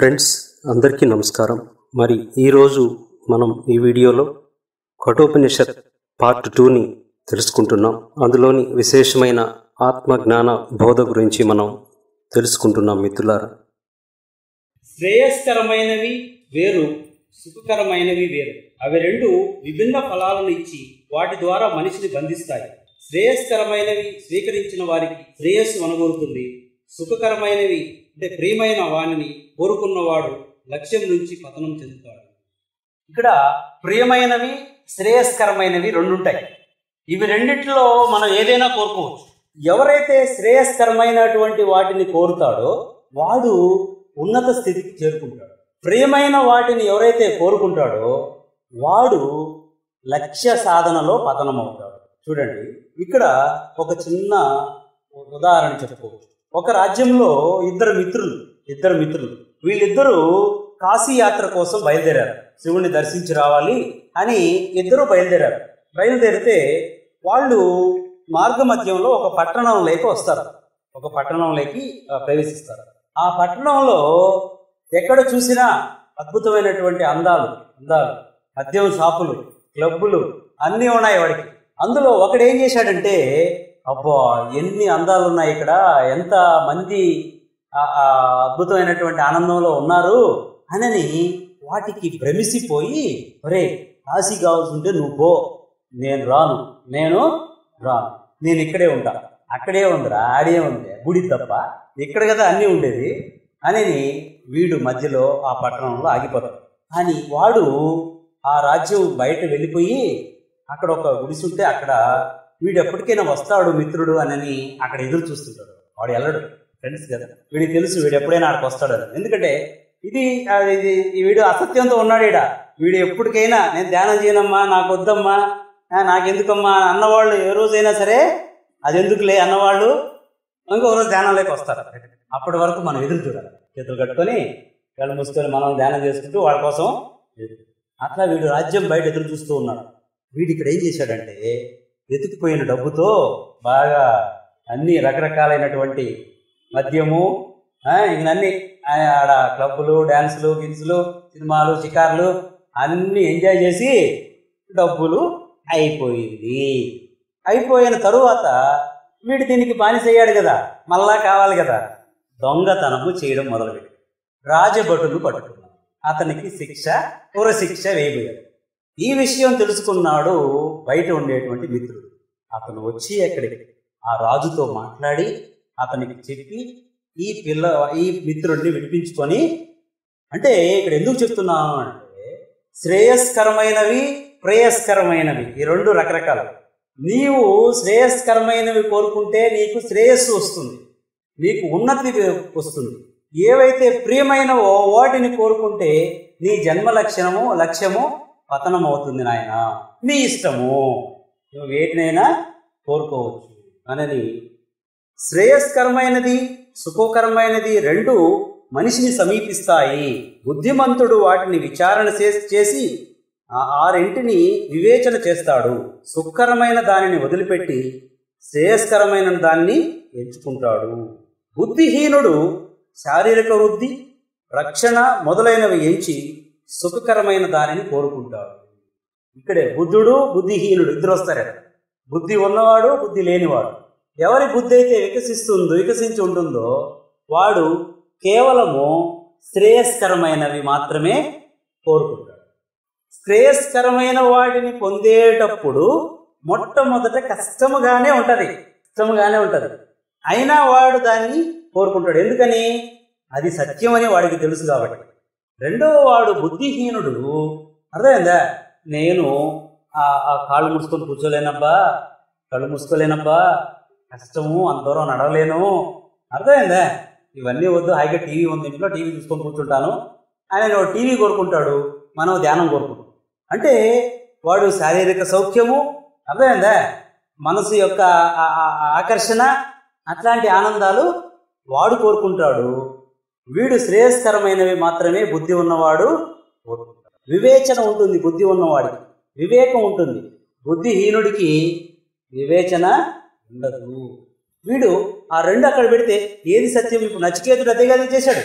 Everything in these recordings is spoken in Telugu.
ఫ్రెండ్స్ అందరికీ నమస్కారం మరి ఈరోజు మనం ఈ వీడియోలో కఠోపనిషత్ పార్ట్ టూని తెలుసుకుంటున్నాం అందులోని విశేషమైన ఆత్మ జ్ఞాన బోధ గురించి మనం తెలుసుకుంటున్నాం మిత్రులారా శ్రేయస్కరమైనవి వేరు సుఖకరమైనవి వేరు అవి రెండు విభిన్న ఫలాలను ఇచ్చి వాటి ద్వారా మనిషిని బంధిస్తాయి శ్రేయస్కరమైనవి స్వీకరించిన వారికి శ్రేయస్సు అనుగోరుతుంది సుఖకరమైనవి అంటే ప్రియమైన వాణిని కోరుకున్నవాడు లక్ష్యం నుంచి పతనం చెందుతాడు ఇక్కడ ప్రియమైనవి శ్రేయస్కరమైనవి రెండు ఉంటాయి ఇవి రెండిట్లో మనం ఏదైనా కోరుకోవచ్చు ఎవరైతే శ్రేయస్కరమైనటువంటి వాటిని కోరుతాడో వాడు ఉన్నత స్థితికి చేరుకుంటాడు ప్రియమైన వాటిని ఎవరైతే కోరుకుంటాడో వాడు లక్ష్య సాధనలో పతనమవుతాడు చూడండి ఇక్కడ ఒక చిన్న ఉదాహరణ చెప్పుకోవచ్చు ఒక రాజ్యంలో ఇద్దరు మిత్రులు ఇద్దరు మిత్రులు వీళ్ళిద్దరూ కాశీ యాత్ర కోసం బయలుదేరారు శివుణ్ణి దర్శించి రావాలి అని ఇద్దరు బయలుదేరారు బయలుదేరితే వాళ్ళు మార్గమధ్యంలో ఒక పట్టణంలోకి వస్తారు ఒక పట్టణంలోకి ఆ, ప్రవేశిస్తారు ఆ పట్టణంలో ఎక్కడ చూసినా అద్భుతమైనటువంటి అందాలు అందాలు మద్యం షాపులు క్లబ్బులు అన్నీ ఉన్నాయి వాడికి అందులో ఒకడు ఏం చేశాడంటే అబ్బా ఎన్ని అందాలు ఉన్నాయి ఇక్కడ ఎంత మంది ఆ, ఆ అద్భుతమైనటువంటి ఆనందంలో ఉన్నారు అనని వాటికి భ్రమిసిపోయి ఒరే కాశీ కావాల్సి ఉంటే నువ్వు పో నేను రాను నేను రాను నేను ఇక్కడే ఉంటా అక్కడే ఉందిరా ఆడే ఉంది గుడి తప్ప ఇక్కడ కదా అన్నీ ఉండేది అని వీడు మధ్యలో ఆ పట్టణంలో ఆగిపోతాడు కానీ వాడు ఆ రాజ్యం బయట వెళ్ళిపోయి అక్కడ ఒక గుడిసి ఉంటే అక్కడ వీడు ఎప్పటికైనా వస్తాడు మిత్రుడు అని అక్కడ ఎదురు చూస్తుంటాడు వాడు వెళ్ళడు ఫ్రెండ్స్ కదా వీడికి తెలుసు వీడు ఎప్పుడైనా ఆడికి వస్తాడని ఎందుకంటే ఇది ఆ, ఇది ఈ వీడు అసత్యంతో ఉన్నాడు ఈడ వీడు ఎప్పటికైనా నేను ధ్యానం చేయనమ్మా నాకు వద్దమ్మా ఆ, నాకెందుకమ్మా అని అన్నవాళ్ళు ఏ రోజైనా సరే అది ఎందుకులే అన్నవాళ్ళు ఇంకొక రోజు ధ్యానంలోకి వస్తారు అప్పటి వరకు మనం ఎదురు చూడాలి చేతులు కట్టుకొని కళ్ళు మూసుకొని మనం ధ్యానం చేసుకుంటూ వాళ్ళ కోసం ఎదురు. అట్లా వీడు రాజ్యం బయట ఎదురు చూస్తూ ఉన్నాడు వీడు ఇక్కడ ఏం చేశాడంటే వెతికిపోయిన డబ్బుతో బాగా అన్ని రకరకాలైనటువంటి మద్యము ఆ, ఇంకన్నీ ఆ, ఆడ క్లబ్బులు డ్యాన్సులు గిన్సులు సినిమాలు షికార్లు అన్నీ ఎంజాయ్ చేసి డబ్బులు అయిపోయింది అయిపోయిన తరువాత వీడు దీనికి బానిసయ్యాడు కదా మళ్ళా కావాలి కదా దొంగతనము చేయడం మొదలుపెట్టి రాజభటులు పట్టుకున్నారు అతనికి శిక్ష శిక్ష వేయబోయాడు ఈ విషయం తెలుసుకున్నాడు బయట ఉండేటువంటి మిత్రుడు అతను వచ్చి అక్కడికి ఆ రాజుతో మాట్లాడి అతనికి చెప్పి ఈ పిల్ల ఈ మిత్రుడిని విడిపించుకొని అంటే ఇక్కడ ఎందుకు చెప్తున్నాను అంటే శ్రేయస్కరమైనవి ప్రేయస్కరమైనవి ఈ రెండు రకరకాలు నీవు శ్రేయస్కరమైనవి కోరుకుంటే నీకు శ్రేయస్సు వస్తుంది నీకు ఉన్నతి వస్తుంది ఏవైతే ప్రియమైనవో వాటిని కోరుకుంటే నీ జన్మ లక్షణము లక్ష్యము పతనం అవుతుంది నాయన నీ ఇష్టము నువ్వు వేటినైనా కోరుకోవచ్చు అనని శ్రేయస్కరమైనది సుఖకరమైనది రెండు మనిషిని సమీపిస్తాయి బుద్ధిమంతుడు వాటిని విచారణ చేసి- చేసి ఆ ఆరింటిని వివేచన చేస్తాడు సుఖకరమైన దానిని వదిలిపెట్టి శ్రేయస్కరమైన దాన్ని ఎంచుకుంటాడు బుద్ధిహీనుడు శారీరక వృద్ధి రక్షణ మొదలైనవి ఎంచి సుఖకరమైన దానిని కోరుకుంటాడు ఇక్కడే బుద్ధుడు బుద్ధిహీనుడు ఇద్దరు వస్తారు ఇక్కడ. బుద్ధి ఉన్నవాడు బుద్ధి లేనివాడు ఎవరి బుద్ధి అయితే వికసిస్తుందో వికసించి ఉంటుందో వాడు కేవలము శ్రేయస్కరమైనవి మాత్రమే కోరుకుంటాడు శ్రేయస్కరమైన వాటిని పొందేటప్పుడు మొట్టమొదట కష్టముగానే ఉంటది కష్టముగానే ఉంటది అయినా వాడు దాన్ని కోరుకుంటాడు ఎందుకని అది సత్యమని వాడికి తెలుసు కాబట్టి రెండవ వాడు బుద్ధిహీనుడు అర్థమైందా నేను ఆ ఆ కాళ్ళు మూసుకొని కూర్చోలేనబ్బా కళ్ళు మూసుకోలేనబ్బా కష్టము అంత దూరం నడవలేను అర్థమైందా ఇవన్నీ వద్దు హాయిగా టీవీ ఉంది ఇంట్లో టీవీ చూసుకొని కూర్చుంటాను ఆయన వాడు టీవీ కోరుకుంటాడు మనం ధ్యానం కోరుకుంటాం అంటే వాడు శారీరక సౌఖ్యము అర్థమైందా మనసు యొక్క ఆ- ఆ- ఆ ఆకర్షణ అట్లాంటి ఆనందాలు వాడు కోరుకుంటాడు వీడు శ్రేయస్కరమైనవి మాత్రమే బుద్ధి ఉన్నవాడు కోరుకుంటాడు వివేచన ఉంటుంది బుద్ధి ఉన్నవాడికి వివేకం ఉంటుంది బుద్ధిహీనుడికి వివేచన ఉండదు వీడు ఆ రెండు అక్కడ పెడితే ఏది సత్యం ఇప్పుడు నచికేతుడు అదే కదా చేశాడు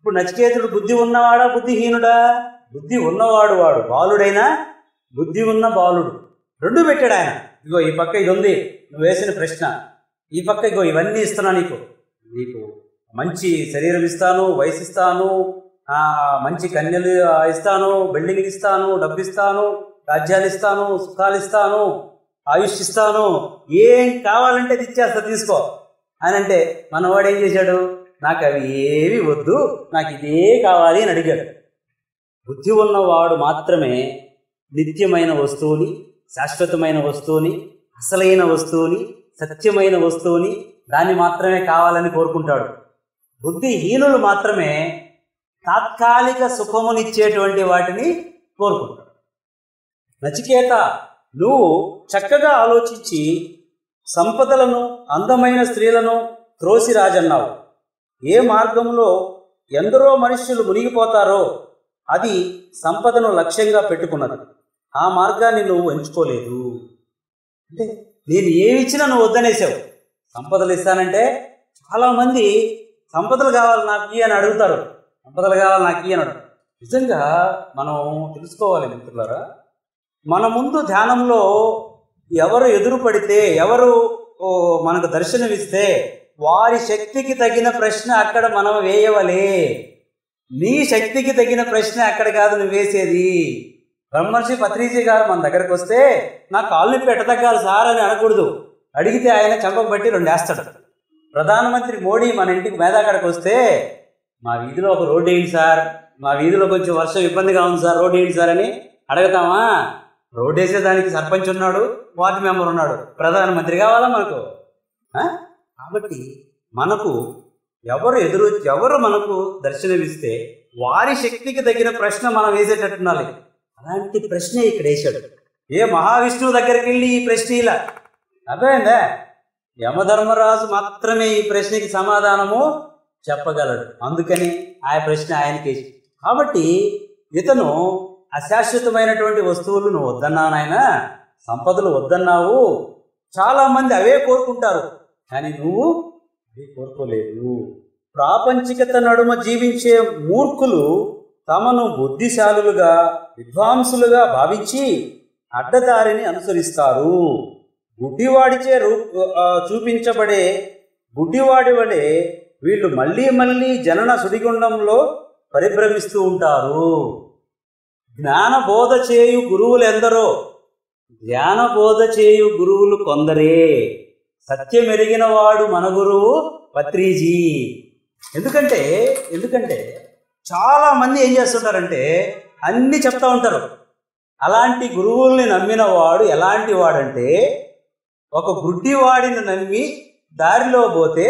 ఇప్పుడు నచికేతుడు బుద్ధి ఉన్నవాడా బుద్ధిహీనుడా బుద్ధి ఉన్నవాడు వాడు బాలుడైనా బుద్ధి ఉన్న బాలుడు రెండు పెట్టాడు ఆయన ఇగో ఈ పక్క ఇది ఉంది నువ్వు వేసిన ప్రశ్న ఈ పక్క ఇగో ఇవన్నీ ఇస్తున్నా నీకు నీకు మంచి శరీరం ఇస్తాను వయసు ఇస్తాను ఆ, మంచి కన్యలు ఆ, ఇస్తాను బిల్డింగ్ ఇస్తాను డబ్బు ఇస్తాను రాజ్యాలు ఇస్తాను సుఖాలు ఇస్తాను ఆయుష్ ఇస్తాను ఏం కావాలంటే అది ఇచ్చేస్తా తీసుకో అని అంటే మనవాడు ఏం చేశాడు నాకు అవి ఏవి వద్దు నాకు ఇదే కావాలి అని అడిగాడు బుద్ధి ఉన్నవాడు మాత్రమే నిత్యమైన వస్తువుని శాశ్వతమైన వస్తువుని అసలైన వస్తువుని సత్యమైన వస్తువుని దాన్ని మాత్రమే కావాలని కోరుకుంటాడు బుద్ధిహీనులు మాత్రమే తాత్కాలిక సుఖమునిచ్చేటువంటి వాటిని కోరుకుంటాడు నచికేత నువ్వు చక్కగా ఆలోచించి సంపదలను అందమైన స్త్రీలను త్రోసి రాజన్నావు ఏ మార్గంలో ఎందరో మనుష్యులు మునిగిపోతారో అది సంపదను లక్ష్యంగా పెట్టుకున్నది ఆ మార్గాన్ని నువ్వు ఎంచుకోలేదు అంటే నేను ఏమి ఇచ్చినా నువ్వు వద్దనేసావు సంపదలు ఇస్తానంటే చాలామంది సంపదలు కావాలి నాకు ఇయ్యి అని అడుగుతారు సంపదలు కావాలి నాకు ఇయ్యి అని అడుగుతారు నిజంగా మనం తెలుసుకోవాలి మిత్రులారా మన ముందు ధ్యానంలో ఎవరు ఎదురు పడితే ఎవరు ఓ, మనకు దర్శనమిస్తే వారి శక్తికి తగిన ప్రశ్న అక్కడ మనం వేయవలే నీ శక్తికి తగిన ప్రశ్న అక్కడ కాదు నువ్వు వేసేది బ్రహ్మర్షి పత్రిజీ గారు మన దగ్గరకు వస్తే నా కాళ్ళని పెట్టదగ్గాలి సార్ అని అనకూడదు అడిగితే ఆయన చంపకు బట్టి రెండు వేస్తాడు ప్రధానమంత్రి మోడీ మన ఇంటికి మేధాకాడకు వస్తే మా వీధిలో ఒక రోడ్డు వేయండి సార్ మా వీధిలో కొంచెం వర్షం ఇబ్బందిగా ఉంది సార్ రోడ్డు వేయండి సార్ అని అడగతామా రోడ్డు వేసేదానికి సర్పంచ్ ఉన్నాడు వార్డు మెంబర్ ఉన్నాడు ప్రధానమంత్రి కావాలా మనకు ఆ? కాబట్టి మనకు ఎవరు ఎదురు ఎవరు మనకు దర్శనమిస్తే వారి శక్తికి తగిన ప్రశ్న మనం వేసేటట్టున్నాలి అలాంటి ప్రశ్న ఇక్కడ వేశాడు ఏ మహావిష్ణువు దగ్గరికి వెళ్ళి ఈ ప్రశ్న ఇలా అర్థమైందా యమధర్మరాజు మాత్రమే ఈ ప్రశ్నకి సమాధానము చెప్పగలడు అందుకని ఆ ప్రశ్న ఆయనకి వేసి కాబట్టి ఇతను అశాశ్వతమైనటువంటి వస్తువులు నువ్వు వద్దన్నావు నాయన సంపదలు వద్దన్నావు చాలా మంది అవే కోరుకుంటారు కానీ నువ్వు అవి కోరుకోలేదు ప్రాపంచికత నడుమ జీవించే మూర్ఖులు తమను బుద్ధిశాలులుగా విద్వాంసులుగా భావించి అడ్డదారిని అనుసరిస్తారు గుడ్డివాడిచే రూ ఆ, చూపించబడే గుడ్డివాడి వలె వీళ్ళు మళ్ళీ మళ్ళీ జనన సుడిగుండంలో పరిభ్రమిస్తూ ఉంటారు జ్ఞాన బోధ చేయు గురువులెందరో జ్ఞాన బోధ చేయు గురువులు కొందరే సత్యమెరిగిన వాడు మన గురువు పత్రిజీ ఎందుకంటే ఎందుకంటే చాలా మంది ఏం చేస్తుంటారంటే అన్ని చెప్తా ఉంటారు అలాంటి గురువుల్ని నమ్మిన వాడు ఎలాంటి వాడంటే ఒక గుడ్డివాడిని నమ్మి దారిలో పోతే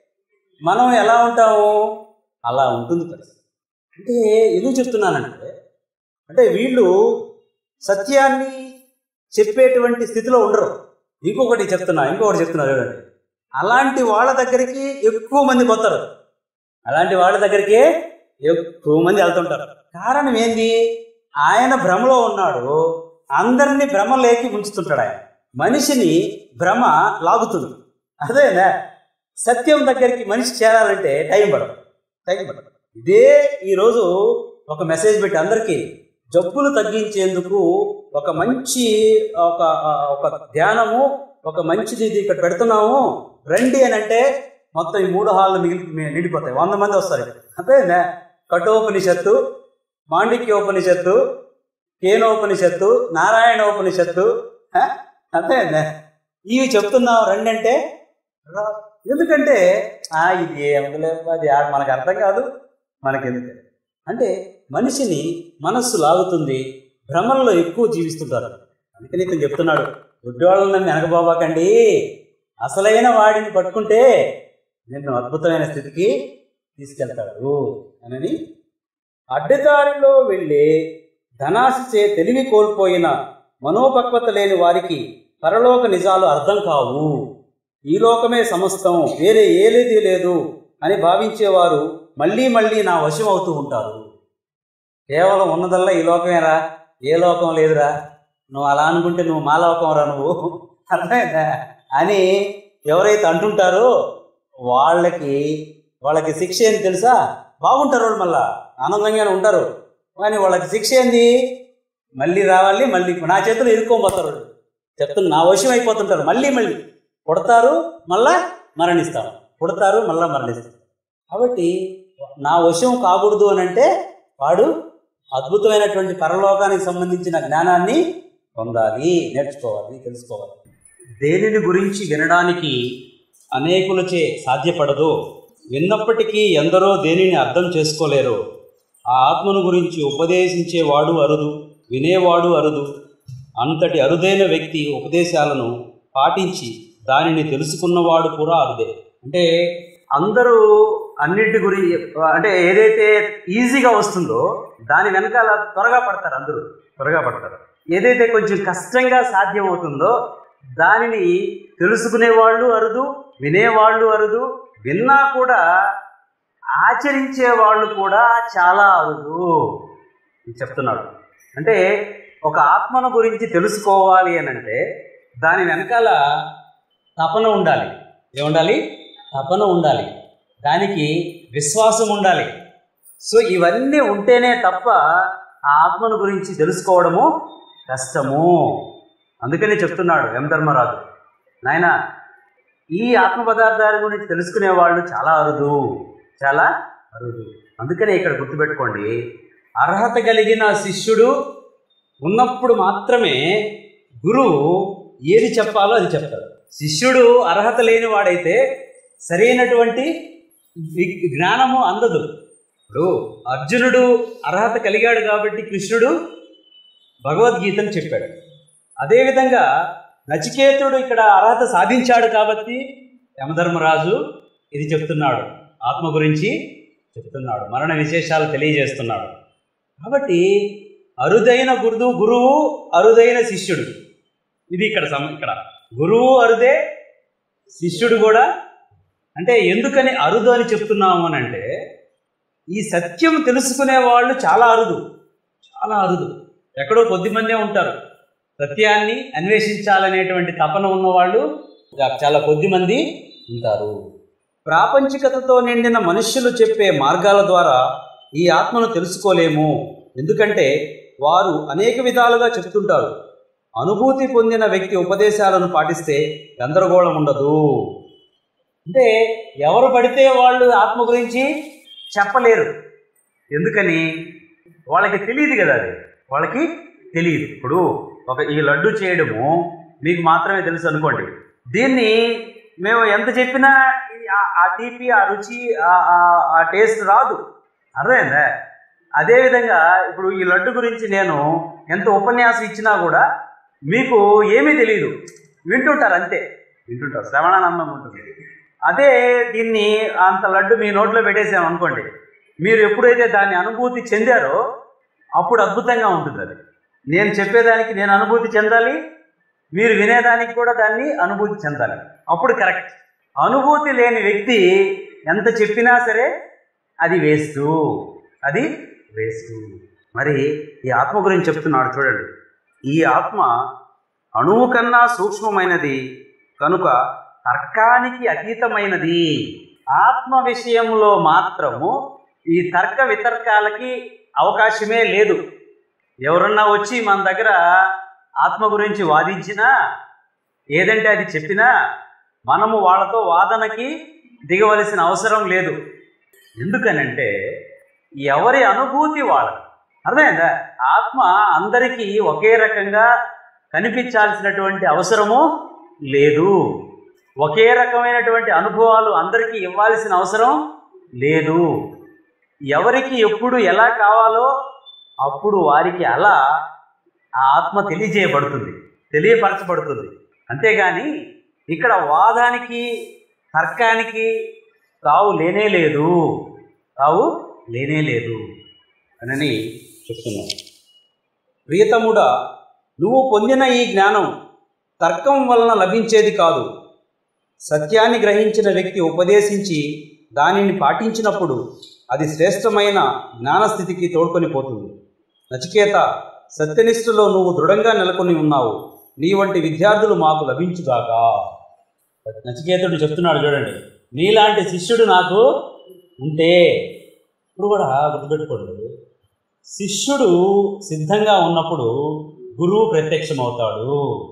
మనం ఎలా ఉంటాము అలా ఉంటుంది పరిస్థితి అంటే ఎందుకు చెప్తున్నానంటే అంటే వీళ్ళు సత్యాన్ని చెప్పేటువంటి స్థితిలో ఉండరు ఇంకొకటి చెప్తున్నా ఇంకొకటి చెప్తున్నా చూడండి అలాంటి వాళ్ళ దగ్గరికి ఎక్కువ మంది పోతారు అలాంటి వాళ్ళ దగ్గరికి ఎక్కువ మంది వెళ్తుంటారు కారణం ఏంది ఆయన భ్రమలో ఉన్నాడు అందరినీ భ్రమలేకి ఉంచుతుంటాడు ఆయన మనిషిని భ్రమ లాగుతుంది అదేనా సత్యం దగ్గరికి మనిషి చేరాలంటే టైం పడదు టైం పడదు ఇదే ఈరోజు ఒక మెసేజ్ పెట్టి అందరికీ జబ్బులు తగ్గించేందుకు ఒక మంచి ఒక ఒక ధ్యానము ఒక మంచిది ఇది ఇక్కడ పెడుతున్నాము రండి అని అంటే మొత్తం ఈ మూడు హాళ్ళు మిగిలి నిండిపోతాయి వంద మంది వస్తారు ఇక్కడ. అంతేనా కఠోపనిషత్తు మాండిక్యోపనిషత్తు కేనోపనిషత్తు నారాయణోపనిషత్తు హ? అంతేనా ఇవి చెప్తున్నాం రండి అంటే రా. ఎందుకంటే ఆ ఇది ఏముందిలే అది ఆ- మనకు అర్థం కాదు మనకి ఎందుకు అంటే మనిషిని మనస్సు లాగుతుంది భ్రమల్లో ఎక్కువ జీవిస్తుంటారు అందుకని ఇతను చెప్తున్నాడు గుడ్డివాళ్ళని నమ్మి వెనకబాబాకండి అసలైన వాడిని పట్టుకుంటే నిన్ను అద్భుతమైన స్థితికి తీసుకెళ్తాడు అని అడ్డదారిలో వెళ్ళే ధనాశిచే తెలివి కోల్పోయిన మనోపక్వత లేని వారికి పరలోక నిజాలు అర్థం కావు ఈ లోకమే సమస్తం వేరే ఏలేది లేదు అని భావించేవారు మళ్ళీ మళ్ళీ నా వశం అవుతూ ఉంటారు కేవలం ఉన్నదల్లా ఈ లోకమేరా ఏ లోకం లేదురా నువ్వు అలా అనుకుంటే నువ్వు మా లోకం రా నువ్వు అర్థమైందా అని ఎవరైతే అంటుంటారో వాళ్ళకి వాళ్ళకి శిక్ష ఏం తెలుసా బాగుంటారు వాళ్ళు మళ్ళా ఆనందంగానే ఉంటారు కానీ వాళ్ళకి శిక్ష ఏంది మళ్ళీ రావాలి మళ్ళీ నా చేతులు ఇరుక్కోబోతారు వాళ్ళు చెప్తున్నా నా వశం అయిపోతుంటారు మళ్ళీ మళ్ళీ పుడతారు మళ్ళా మరణిస్తారు పుడతారు మళ్ళా మరణిస్తారు కాబట్టి నా వశం కాకూడదు అని అంటే వాడు అద్భుతమైనటువంటి పరలోకానికి సంబంధించిన జ్ఞానాన్ని పొందాలి నేర్చుకోవాలి తెలుసుకోవాలి దేనిని గురించి వినడానికి అనేకులచే సాధ్యపడదు విన్నప్పటికీ ఎందరో దేనిని అర్థం చేసుకోలేరు ఆ ఆత్మను గురించి ఉపదేశించేవాడు అరుదు వినేవాడు అరుదు అంతటి అరుదైన వ్యక్తి ఉపదేశాలను పాటించి దానిని తెలుసుకున్నవాడు కూడా అరుదే అంటే అందరూ అన్నిటి గురించి అంటే ఏదైతే ఈజీగా వస్తుందో దాని వెనకాల త్వరగా పడతారు అందరూ త్వరగా పడతారు ఏదైతే కొంచెం కష్టంగా సాధ్యం అవుతుందో దానిని తెలుసుకునే వాళ్ళు అరుదు వినేవాళ్ళు అరుదు విన్నా కూడా ఆచరించే వాళ్ళు కూడా చాలా అరుదు ఇది చెప్తున్నాడు అంటే ఒక ఆత్మను గురించి తెలుసుకోవాలి అని అంటే దాని వెనకాల తపన ఉండాలి ఏముండాలి తపన ఉండాలి దానికి విశ్వాసం ఉండాలి సో ఇవన్నీ ఉంటేనే తప్ప ఆ ఆత్మను గురించి తెలుసుకోవడము కష్టము అందుకనే చెప్తున్నాడు యమధర్మరాజు నాయన ఈ ఆత్మ పదార్థాల గురించి తెలుసుకునే వాళ్ళు చాలా అరుదు చాలా అరుదు అందుకనే ఇక్కడ గుర్తుపెట్టుకోండి అర్హత కలిగిన శిష్యుడు ఉన్నప్పుడు మాత్రమే గురువు ఏది చెప్పాలో అది చెప్తాడు శిష్యుడు అర్హత లేని వాడైతే సరైనటువంటి వి- జ్ఞానము అందదు ఇప్పుడు అర్జునుడు అర్హత కలిగాడు కాబట్టి కృష్ణుడు భగవద్గీతను చెప్పాడు అదేవిధంగా నచికేతుడు ఇక్కడ అర్హత సాధించాడు కాబట్టి యమధర్మరాజు ఇది చెప్తున్నాడు ఆత్మ గురించి చెప్తున్నాడు మరణ విశేషాలు తెలియజేస్తున్నాడు కాబట్టి అరుదైన గురువు గురువు అరుదైన శిష్యుడు ఇది ఇక్కడ సమ ఇక్కడ గురువు అరుదే శిష్యుడు కూడా అంటే ఎందుకని అరుదు అని చెప్తున్నాము అని అంటే ఈ సత్యం తెలుసుకునే వాళ్ళు చాలా అరుదు చాలా అరుదు ఎక్కడో కొద్దిమందే ఉంటారు సత్యాన్ని అన్వేషించాలనేటువంటి తపన ఉన్నవాళ్ళు చాలా కొద్దిమంది ఉంటారు ప్రాపంచికతతో నిండిన మనుష్యులు చెప్పే మార్గాల ద్వారా ఈ ఆత్మను తెలుసుకోలేము ఎందుకంటే వారు అనేక విధాలుగా చెప్తుంటారు అనుభూతి పొందిన వ్యక్తి ఉపదేశాలను పాటిస్తే గందరగోళం ఉండదు అంటే ఎవరు పడితే వాళ్ళు ఆత్మ గురించి చెప్పలేరు ఎందుకని వాళ్ళకి తెలియదు కదా అది వాళ్ళకి తెలియదు ఇప్పుడు ఒక ఈ లడ్డు చేయడము మీకు మాత్రమే తెలుసు అనుకోండి దీన్ని మేము ఎంత చెప్పినా ఈ- ఆ- ఆ తీపి ఆ రుచి ఆ- ఆ- ఆ టేస్ట్ రాదు అర్థమైందా అదేవిధంగా ఇప్పుడు ఈ లడ్డు గురించి నేను ఎంత ఉపన్యాసం ఇచ్చినా కూడా మీకు ఏమీ తెలియదు వింటుంటారు అంతే వింటుంటారు శ్రవణానందం ఉంటుంది అదే దీన్ని అంత లడ్డు మీ నోట్లో పెట్టేసాం అనుకోండి మీరు ఎప్పుడైతే దాన్ని అనుభూతి చెందారో అప్పుడు అద్భుతంగా ఉంటుంది అది నేను చెప్పేదానికి నేను అనుభూతి చెందాలి మీరు వినేదానికి కూడా దాన్ని అనుభూతి చెందాలి అప్పుడు కరెక్ట్ అనుభూతి లేని వ్యక్తి ఎంత చెప్పినా సరే అది వేస్ట్ అది వేస్ట్ మరి ఈ ఆత్మ గురించి చెప్తున్నాడు చూడండి ఈ ఆత్మ అణువు కన్నా సూక్ష్మమైనది కనుక తర్కానికి అతీతమైనది ఆత్మ విషయంలో మాత్రము ఈ తర్క వితర్కాలకి అవకాశమే లేదు ఎవరన్నా వచ్చి మన దగ్గర ఆత్మ గురించి వాదించినా ఏదంటే అది చెప్పినా మనము వాళ్ళతో వాదనకి దిగవలసిన అవసరం లేదు ఎందుకనంటే ఎవరి అనుభూతి వాళ్ళది అర్థమైందా ఆత్మ అందరికీ ఒకే రకంగా కనిపించాల్సినటువంటి అవసరము లేదు ఒకే రకమైనటువంటి అనుభవాలు అందరికీ ఇవ్వాల్సిన అవసరం లేదు ఎవరికి ఎప్పుడు ఎలా కావాలో అప్పుడు వారికి అలా ఆ ఆత్మ తెలియజేయబడుతుంది తెలియపరచబడుతుంది అంతేగాని ఇక్కడ వాదానికి తర్కానికి తావు లేనే లేదు తావు లేనే లేదు అని చెప్తున్నాను ప్రియతముడా నువ్వు పొందిన ఈ జ్ఞానం తర్కం వలన లభించేది కాదు సత్యాన్ని గ్రహించిన వ్యక్తి ఉపదేశించి దానిని పాటించినప్పుడు అది శ్రేష్టమైన జ్ఞానస్థితికి తోడ్కొని పోతుంది నచికేత సత్యనిష్ఠలో నువ్వు దృఢంగా నెలకొని ఉన్నావు నీ వంటి విద్యార్థులు మాకు లభించుగాక నచికేతుడు చెప్తున్నాడు చూడండి నీలాంటి శిష్యుడు నాకు ఉంటే ఇప్పుడు కూడా గుర్తుపెట్టుకోండి శిష్యుడు సిద్ధంగా ఉన్నప్పుడు గురువు ప్రత్యక్షమవుతాడు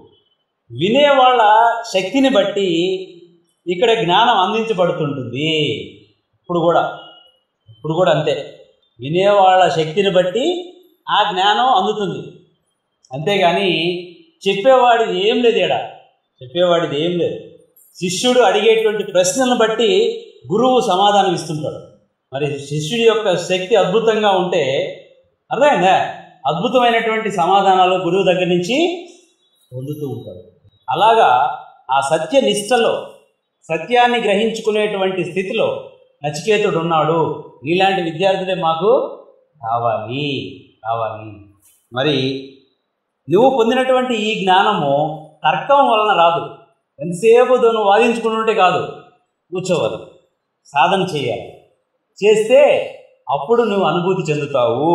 వినేవాళ్ళ శక్తిని బట్టి ఇక్కడ జ్ఞానం అందించబడుతుంటుంది ఇప్పుడు కూడా ఇప్పుడు కూడా అంతే వినేవాళ్ళ శక్తిని బట్టి ఆ జ్ఞానం అందుతుంది అంతేగాని చెప్పేవాడిది ఏం లేదు ఇక్కడ చెప్పేవాడిది ఏం లేదు శిష్యుడు అడిగేటువంటి ప్రశ్నలను బట్టి గురువు సమాధానం ఇస్తుంటాడు మరి శిష్యుడి యొక్క శక్తి అద్భుతంగా ఉంటే అర్థమైందా అద్భుతమైనటువంటి సమాధానాలు గురువు దగ్గర నుంచి పొందుతూ ఉంటాడు అలాగా ఆ సత్య నిష్టలో సత్యాన్ని గ్రహించుకునేటువంటి స్థితిలో నచికేతుడు ఉన్నాడు నీలాంటి విద్యార్థులే మాకు కావాలి కావాలి మరి నువ్వు పొందినటువంటి ఈ జ్ఞానము తర్కం వలన రాదు ఎంతసేపు నువ్వు వాదించుకుంటుంటే కాదు కూర్చోవాలి సాధన చేయాలి చేస్తే అప్పుడు నువ్వు అనుభూతి చెందుతావు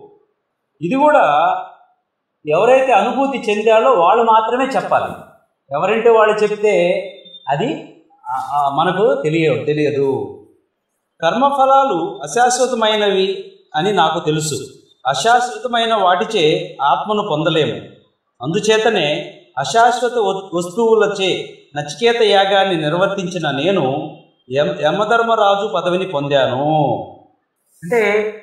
ఇది కూడా ఎవరైతే అనుభూతి చెందాలో వాళ్ళు మాత్రమే చెప్పాలి ఎవరంటే వాళ్ళు చెప్తే అది ఆ, ఆ, మనకు తెలియదు తెలియదు కర్మఫలాలు అశాశ్వతమైనవి అని నాకు తెలుసు అశాశ్వతమైన వాటిచే ఆత్మను పొందలేము అందుచేతనే అశాశ్వత వ- వస్తువులచే నచికేత యాగాన్ని నిర్వర్తించిన నేను యమ యమధర్మరాజు పదవిని పొందాను అంటే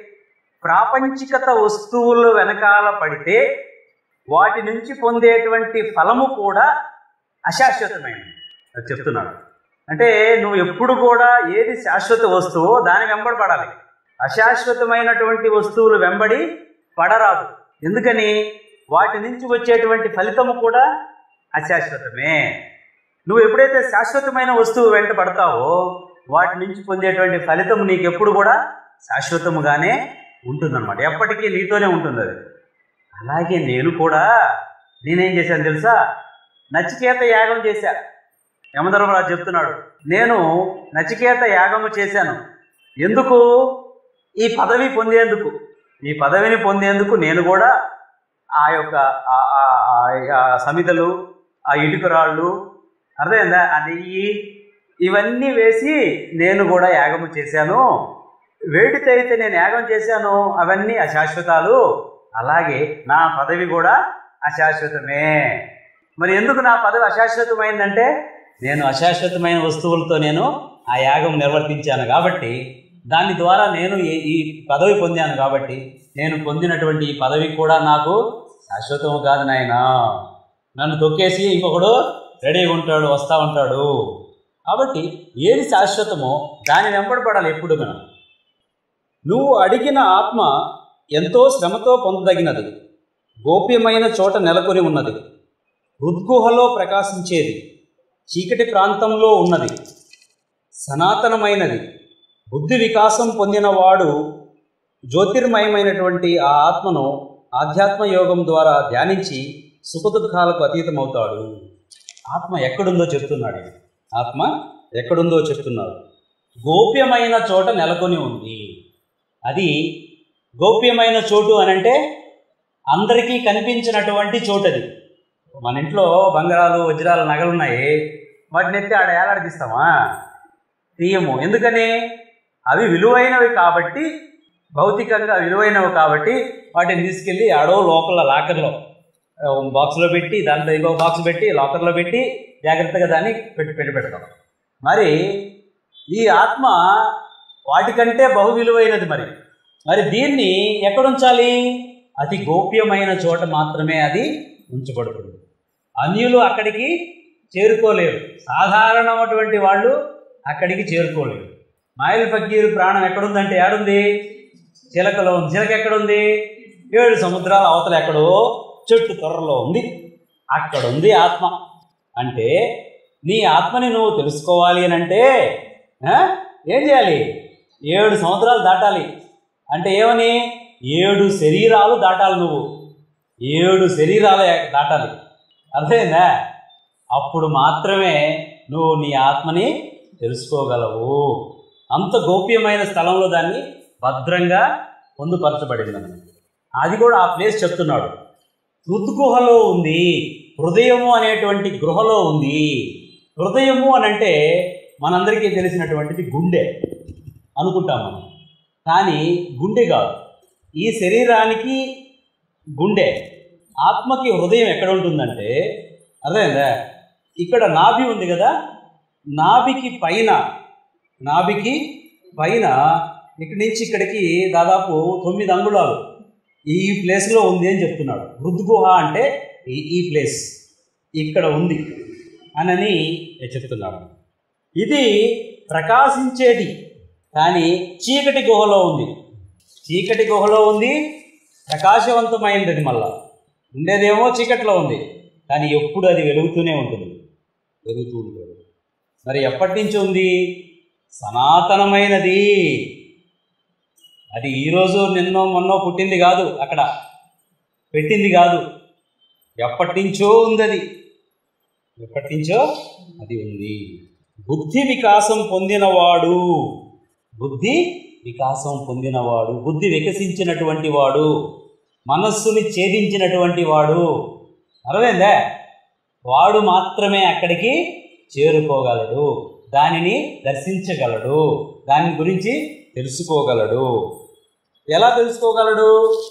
ప్రాపంచికత వస్తువుల వెనకాల పడితే వాటి నుంచి పొందేటువంటి ఫలము కూడా అశాశ్వతమైనది అది చెప్తున్నాడు అంటే నువ్వు ఎప్పుడు కూడా ఏది శాశ్వత వస్తువో దాని వెంబడి పడాలి అశాశ్వతమైనటువంటి వస్తువులు వెంబడి పడరాదు ఎందుకని వాటి నుంచి వచ్చేటువంటి ఫలితము కూడా అశాశ్వతమే నువ్వు ఎప్పుడైతే శాశ్వతమైన వస్తువు వెంట పడతావో వాటి నుంచి పొందేటువంటి ఫలితం నీకు ఎప్పుడు కూడా శాశ్వతముగానే ఉంటుందన్నమాట ఎప్పటికీ నీతోనే ఉంటుంది అది అలాగే నేను కూడా నేనేం చేశాను తెలుసా నచికేత యాగం చేశా యమధర్మరాజు చెప్తున్నాడు నేను నచికేత యాగము చేశాను ఎందుకు ఈ పదవి పొందేందుకు ఈ పదవిని పొందేందుకు నేను కూడా ఆ యొక్క ఆ- ఆ- ఆ- ఆ సమితలు ఆ ఇటుకరాళ్ళు అర్థమైందా ఆ నెయ్యి ఇవన్నీ వేసి నేను కూడా యాగము చేశాను వేటితో అయితే నేను యాగం చేశాను అవన్నీ అశాశ్వతాలు అలాగే నా పదవి కూడా అశాశ్వతమే మరి ఎందుకు నా పదవి అశాశ్వతమైందంటే నేను అశాశ్వతమైన వస్తువులతో నేను ఆ యాగం నిర్వర్తించాను కాబట్టి దాని ద్వారా నేను ఈ- ఈ పదవి పొందాను కాబట్టి నేను పొందినటువంటి ఈ పదవి కూడా నాకు శాశ్వతము కాదు నాయన నన్ను తొక్కేసి ఇంకొకడు రెడీగా ఉంటాడు వస్తూ ఉంటాడు కాబట్టి ఏది శాశ్వతమో దాని వెంబడి పడాలి ఎప్పుడు మనం నువ్వు అడిగిన ఆత్మ ఎంతో శ్రమతో పొందదగినది గోప్యమైన చోట నెలకొని ఉన్నది హృద్గుహలో ప్రకాశించేది చీకటి ప్రాంతంలో ఉన్నది సనాతనమైనది బుద్ధి వికాసం పొందినవాడు జ్యోతిర్మయమైనటువంటి ఆ ఆత్మను ఆధ్యాత్మ యోగం ద్వారా ధ్యానించి సుఖదుఖాలకు అతీతమవుతాడు ఆత్మ ఎక్కడుందో చెప్తున్నాడు ఇది. ఆత్మ ఎక్కడుందో చెప్తున్నాడు గోప్యమైన చోట నెలకొని ఉంది అది గోప్యమైన చోటు అనంటే అందరికీ కనిపించినటువంటి చోటు అది మన ఇంట్లో బంగారాలు వజ్రాలు నగలు ఉన్నాయి వాటిని ఎత్తి ఆడ ఏలాడదీస్తామా తీయము ఎందుకని అవి విలువైనవి కాబట్టి భౌతికంగా విలువైనవి కాబట్టి వాటిని తీసుకెళ్ళి ఆడో లోపల లాకర్లో ఆ, బాక్స్లో పెట్టి దాంట్లో ఇంకో బాక్స్ పెట్టి లాకర్లో పెట్టి జాగ్రత్తగా దాన్ని పెట్టి పెట్టి పెడతాం మరి ఈ ఆత్మ వాటికంటే బహు విలువైనది మరి మరి దీన్ని ఎక్కడ ఉంచాలి అతి గోప్యమైన చోట మాత్రమే అది ఉంచబడుతుంది అన్యులు అక్కడికి చేరుకోలేరు సాధారణమైనటువంటి వాళ్ళు అక్కడికి చేరుకోలేరు మాయల్ ఫకీరు ప్రాణం ఎక్కడుందంటే ఏడుంది చిలకలో ఉంది చిలక ఎక్కడుంది ఏడు సముద్రాల అవతల ఎక్కడో చెట్టు త్వరలో ఉంది అక్కడ ఉంది ఆత్మ అంటే నీ ఆత్మని నువ్వు తెలుసుకోవాలి అని అంటే ఆ, ఏం చేయాలి ఏడు సంవత్సరాలు దాటాలి అంటే ఏమని ఏడు శరీరాలు దాటాలి నువ్వు ఏడు శరీరాలు దాటాలి అర్థమైందా అప్పుడు మాత్రమే నువ్వు నీ ఆత్మని తెలుసుకోగలవు అంత గోప్యమైన స్థలంలో దాన్ని భద్రంగా పొందుపరచబడింది అది కూడా ఆ ప్లేస్ చెప్తున్నాడు హృద్గుహలో ఉంది హృదయము అనేటువంటి గృహలో ఉంది హృదయము అని అంటే మనందరికీ తెలిసినటువంటిది గుండె అనుకుంటాం మనం కానీ గుండె కాదు ఈ శరీరానికి గుండె ఆత్మకి హృదయం ఎక్కడ ఉంటుందంటే అర్థమైందా ఇక్కడ నాభి ఉంది కదా నాభికి పైన నాభికి పైన ఇక్కడి నుంచి ఇక్కడికి దాదాపు తొమ్మిది అంగుళాలు ఈ ప్లేస్లో ఉంది అని చెప్తున్నాడు మృద్గుహ అంటే ఈ ఈ ప్లేస్ ఇక్కడ ఉంది అనని చెప్తున్నాడు ఇది ప్రకాశించేది కానీ చీకటి గుహలో ఉంది చీకటి గుహలో ఉంది ప్రకాశవంతమైనది అది మళ్ళా ఉండేదేమో చీకట్లో ఉంది కానీ ఎప్పుడు అది వెలుగుతూనే ఉంటుంది వెలుగుతూ ఉంటుంది మరి ఎప్పటి నుంచి ఉంది సనాతనమైనది అది ఈరోజు నిన్నో మొన్నో పుట్టింది కాదు అక్కడ పెట్టింది కాదు ఎప్పటి నుంచో ఉంది అది ఎప్పటి నుంచో అది ఉంది బుద్ధి వికాసం పొందినవాడు బుద్ధి వికాసం పొందినవాడు బుద్ధి వికసించినటువంటి వాడు మనస్సుని ఛేదించినటువంటి వాడు అర్థమైందా వాడు మాత్రమే అక్కడికి చేరుకోగలడు దానిని దర్శించగలడు దాని గురించి తెలుసుకోగలడు ఎలా తెలుసుకోగలడు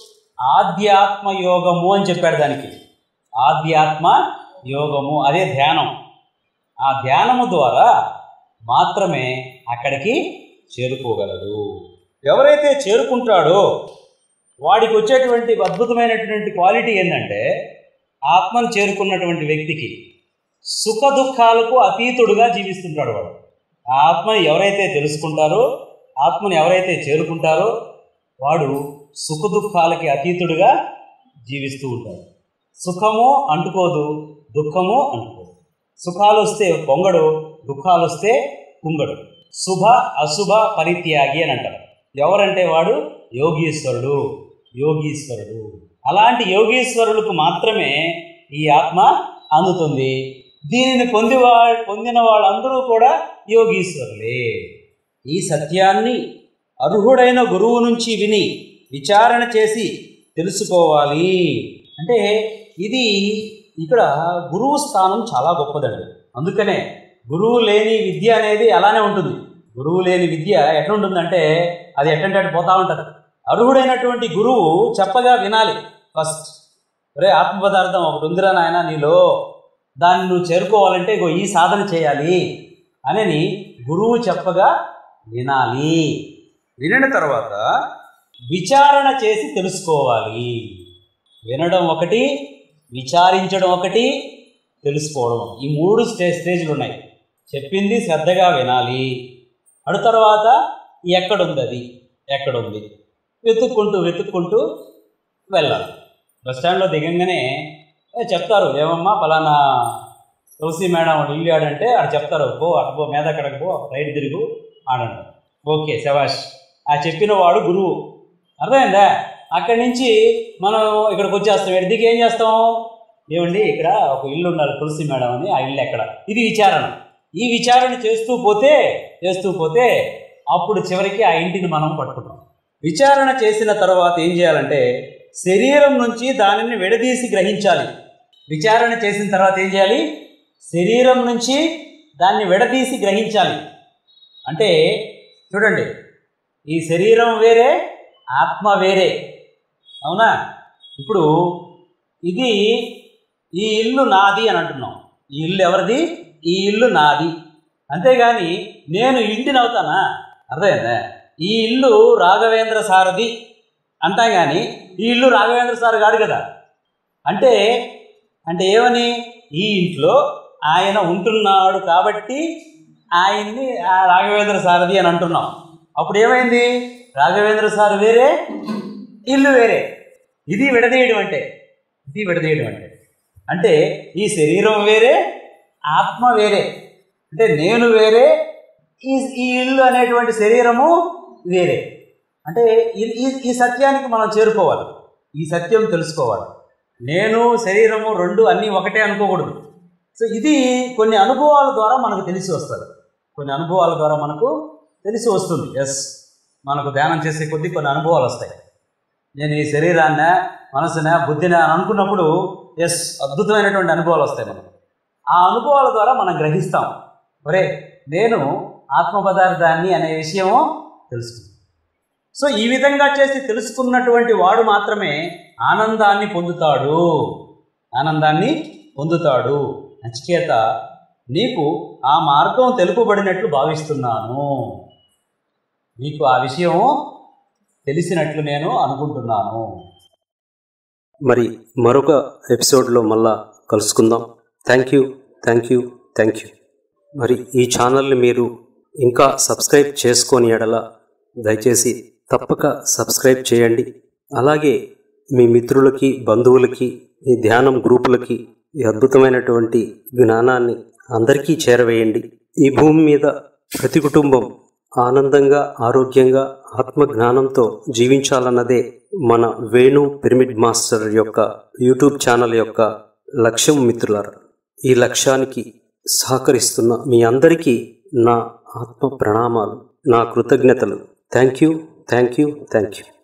ఆధ్యాత్మ యోగము అని చెప్పాడు దానికి ఆధ్యాత్మ యోగము అదే ధ్యానం ఆ ధ్యానము ద్వారా మాత్రమే అక్కడికి చేరుకోగలడు ఎవరైతే చేరుకుంటాడో వాడికి వచ్చేటువంటి అద్భుతమైనటువంటి క్వాలిటీ ఏంటంటే ఆత్మను చేరుకున్నటువంటి వ్యక్తికి సుఖ దుఃఖాలకు అతీతుడుగా జీవిస్తుంటాడు వాడు ఆ ఆత్మని ఎవరైతే తెలుసుకుంటారో ఆత్మని ఎవరైతే చేరుకుంటారో వాడు సుఖ దుఃఖాలకి అతీతుడుగా జీవిస్తూ ఉంటాడు సుఖము అంటుకోదు దుఃఖము అంటుకోదు సుఖాలు వస్తే పొంగడు దుఃఖాలు వస్తే కుంగడు శుభ అశుభ పరిత్యాగి అని అంటారు ఎవరంటే వాడు యోగీశ్వరుడు యోగీశ్వరుడు అలాంటి యోగీశ్వరులకు మాత్రమే ఈ ఆత్మ అందుతుంది దీనిని పొందివా పొందిన వాళ్ళందరూ కూడా యోగీశ్వరులే ఈ సత్యాన్ని అర్హుడైన గురువు నుంచి విని విచారణ చేసి తెలుసుకోవాలి అంటే ఇది ఇక్కడ గురువు స్థానం చాలా గొప్పదండి అందుకనే గురువు లేని విద్య అనేది అలానే ఉంటుంది గురువు లేని విద్య ఎట్లా ఉంటుందంటే అది ఎట్టంటే అటు పోతా ఉంటుంది అర్హుడైనటువంటి గురువు చెప్పగా వినాలి ఫస్ట్ రే ఆత్మ పదార్థం ఒకటి ఉందిరా నాయన నీలో దాన్ని నువ్వు చేరుకోవాలంటే ఇగో ఈ సాధన చేయాలి అని గురువు చెప్పగా వినాలి వినిన తర్వాత విచారణ చేసి తెలుసుకోవాలి వినడం ఒకటి విచారించడం ఒకటి తెలుసుకోవడం ఒకటి. ఈ మూడు స్టే స్టేజ్లు ఉన్నాయి చెప్పింది శ్రద్ధగా వినాలి అడు తర్వాత ఎక్కడుంది అది ఎక్కడుంది వెతుక్కుంటూ వెతుక్కుంటూ వెళ్ళాలి బస్ స్టాండ్లో దిగంగానే "ఏ, చెప్తారు ఏమమ్మా పలానా తులసి మేడం ఇల్లు ఆడంటే ఆడ చెప్తారు పో అటు పో మీద అక్కడికి పో రైట్ తిరుగు ఆడండి ఓకే శవాష్ ఆ చెప్పిన వాడు గురువు అర్థమైందా అక్కడి నుంచి మనం ఇక్కడికి వచ్చేస్తాం ఇక్కడ దిగి ఏం చేస్తాం ఏమండి ఇక్కడ ఒక ఇల్లు ఉండాలి తులసి మేడం అని ఆ ఇల్లు ఎక్కడ ఇది విచారణ ఈ విచారణ చేస్తూ పోతే చేస్తూ పోతే అప్పుడు చివరికి ఆ ఇంటిని మనం పట్టుకుంటాం విచారణ చేసిన తర్వాత ఏం చేయాలంటే శరీరం నుంచి దానిని విడదీసి గ్రహించాలి విచారణ చేసిన తర్వాత ఏం చేయాలి శరీరం నుంచి దాన్ని విడదీసి గ్రహించాలి అంటే చూడండి ఈ శరీరం వేరే ఆత్మ వేరే అవునా ఇప్పుడు ఇది ఈ ఇల్లు నాది అని అంటున్నాం ఈ ఇల్లు ఎవరిది ఈ ఇల్లు నాది అంతేగాని నేను ఇంటిని అవుతానా అర్థమైందా ఈ ఇల్లు రాఘవేంద్ర సారథి అంటా కానీ ఈ ఇల్లు రాఘవేంద్ర సార్ కాదు కదా అంటే అంటే ఏమని ఈ ఇంట్లో ఆయన ఉంటున్నాడు కాబట్టి ఆయన్ని ఆ రాఘవేంద్ర సారథి అని అంటున్నాం అప్పుడు ఏమైంది రాఘవేంద్ర సార్ వేరే ఇల్లు వేరే ఇది విడదీయడం అంటే ఇది విడదీయడం అంటే అంటే ఈ శరీరం వేరే ఆత్మ వేరే అంటే నేను వేరే ఈ ఈ ఇల్లు అనేటువంటి శరీరము వేరే అంటే ఈ- ఈ ఈ సత్యానికి మనం చేరుకోవాలి ఈ సత్యం తెలుసుకోవాలి నేను శరీరము రెండు అన్నీ ఒకటే అనుకోకూడదు సో ఇది కొన్ని అనుభవాల ద్వారా మనకు తెలిసి వస్తుంది కొన్ని అనుభవాల ద్వారా మనకు తెలిసి వస్తుంది ఎస్ మనకు ధ్యానం చేసే కొద్దీ కొన్ని అనుభవాలు వస్తాయి నేను ఈ శరీరాన్ని మనసున బుద్ధిని అని అనుకున్నప్పుడు ఎస్ అద్భుతమైనటువంటి అనుభవాలు వస్తాయి మనకు ఆ అనుభవాల ద్వారా మనం గ్రహిస్తాం ఒరే నేను ఆత్మ పదార్థాన్ని అనే విషయము తెలుసుకుంది సో ఈ విధంగా చేసి తెలుసుకున్నటువంటి వాడు మాత్రమే ఆనందాన్ని పొందుతాడు ఆనందాన్ని పొందుతాడు అంచేత నీకు ఆ మార్గం తెలుపబడినట్లు భావిస్తున్నాను నీకు ఆ విషయం తెలిసినట్లు నేను అనుకుంటున్నాను మరి మరొక ఎపిసోడ్లో మళ్ళా కలుసుకుందాం thank you thank you thank you మరి ఈ ఛానల్ని మీరు ఇంకా సబ్స్క్రైబ్ చేసుకొని ఎడల దయచేసి తప్పక సబ్స్క్రైబ్ చేయండి అలాగే మీ మిత్రులకి బంధువులకి ఈ ధ్యానం గ్రూపులకి ఈ అద్భుతమైనటువంటి జ్ఞానాన్ని అందరికీ చేరవేయండి ఈ భూమి మీద ప్రతి కుటుంబం ఆనందంగా ఆరోగ్యంగా ఆత్మ జ్ఞానంతో జీవించాలన్నదే మన వేణు పిరమిడ్ మాస్టర్ యొక్క యూట్యూబ్ ఛానల్ యొక్క లక్ష్యం మిత్రులారా ఈ లక్ష్యానికి సహకరిస్తున్న మీ అందరికీ నా ఆత్మ ప్రణామాలు నా కృతజ్ఞతలు thank you thank you thank you